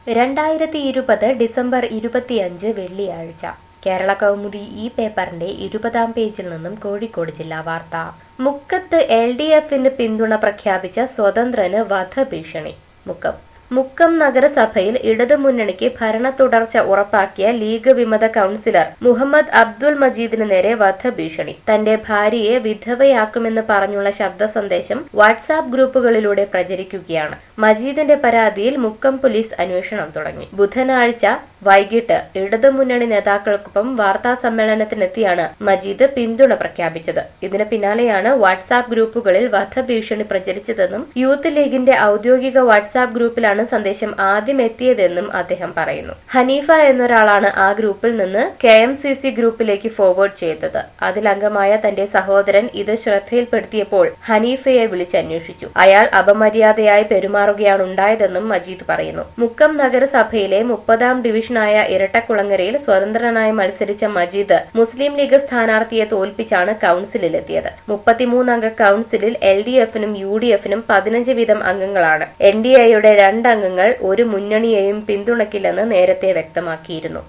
രണ്ടായിരത്തി ഇരുപത് ഡിസംബർ ഇരുപത്തിയഞ്ച് വെള്ളിയാഴ്ച കേരള കൗമുദി ഈ പേപ്പറിന്റെ ഇരുപതാം പേജിൽ നിന്നും കോഴിക്കോട് ജില്ലാ വാർത്ത മുക്കത്ത് എൽ ഡി എഫിന് പിന്തുണ പ്രഖ്യാപിച്ച സ്വതന്ത്രന് വധഭീഷണി മുക്കം മുക്കം നഗരസഭയിൽ ഇടതുമുന്നണിക്ക് ഭരണ തുടർച്ച ഉറപ്പാക്കിയ ലീഗ് വിമത കൗൺസിലർ മുഹമ്മദ് അബ്ദുൾ മജീദിന് നേരെ വധഭീഷണി തന്റെ ഭാര്യയെ വിധവയാക്കുമെന്ന് പറഞ്ഞുള്ള ശബ്ദ സന്ദേശം വാട്സാപ്പ് ഗ്രൂപ്പുകളിലൂടെ പ്രചരിക്കുകയാണ് മജീദിന്റെ പരാതിയിൽ മുക്കം പോലീസ് അന്വേഷണം തുടങ്ങി ബുധനാഴ്ച വൈകിട്ട് ഇടതുമുന്നണി നേതാക്കൾക്കൊപ്പം വാർത്താ സമ്മേളനത്തിനെത്തിയാണ് മജീദ് പിന്തുണ പ്രഖ്യാപിച്ചത് ഇതിന് പിന്നാലെയാണ് വാട്സാപ്പ് ഗ്രൂപ്പുകളിൽ വധഭീഷണി പ്രചരിച്ചതെന്നും യൂത്ത് ലീഗിന്റെ ഔദ്യോഗിക വാട്സാപ്പ് ഗ്രൂപ്പിലാണ് സന്ദേശം ആദ്യം എത്തിയതെന്നും അദ്ദേഹം പറയുന്നു ഹനീഫ എന്നൊരാളാണ് ആ ഗ്രൂപ്പിൽ നിന്ന് കെ എം സി സി ഗ്രൂപ്പിലേക്ക് ഫോർവേഡ് ചെയ്തത് അതിലംഗമായ തന്റെ സഹോദരൻ ഇത് ശ്രദ്ധയിൽപ്പെടുത്തിയപ്പോൾ ഹനീഫയെ വിളിച്ചന്വേഷിച്ചു അയാൾ അപമര്യാദയായി പെരുമാറുകയാണ് ഉണ്ടായതെന്നും മജീദ് പറയുന്നു മുക്കം നഗരസഭയിലെ മുപ്പതാം ഡിവിഷനായ ഇരട്ടക്കുളങ്ങരയിൽ സ്വതന്ത്രനായി മത്സരിച്ച മജീദ് മുസ്ലിം ലീഗ് സ്ഥാനാർത്ഥിയെ തോൽപ്പിച്ചാണ് കൌൺസിലിലെത്തിയത് മുപ്പത്തിമൂന്നംഗ കൌൺസിലിൽ എൽ ഡി എഫിനും യു ഡി എഫിനും പതിനഞ്ച് വീതം അംഗങ്ങളാണ് എൻ ഡി എയുടെ രണ്ടംഗങ്ങൾ ഒരു മുന്നണിയെയും പിന്തുണയ്ക്കില്ലെന്ന് നേരത്തെ വ്യക്തമാക്കിയിരുന്നു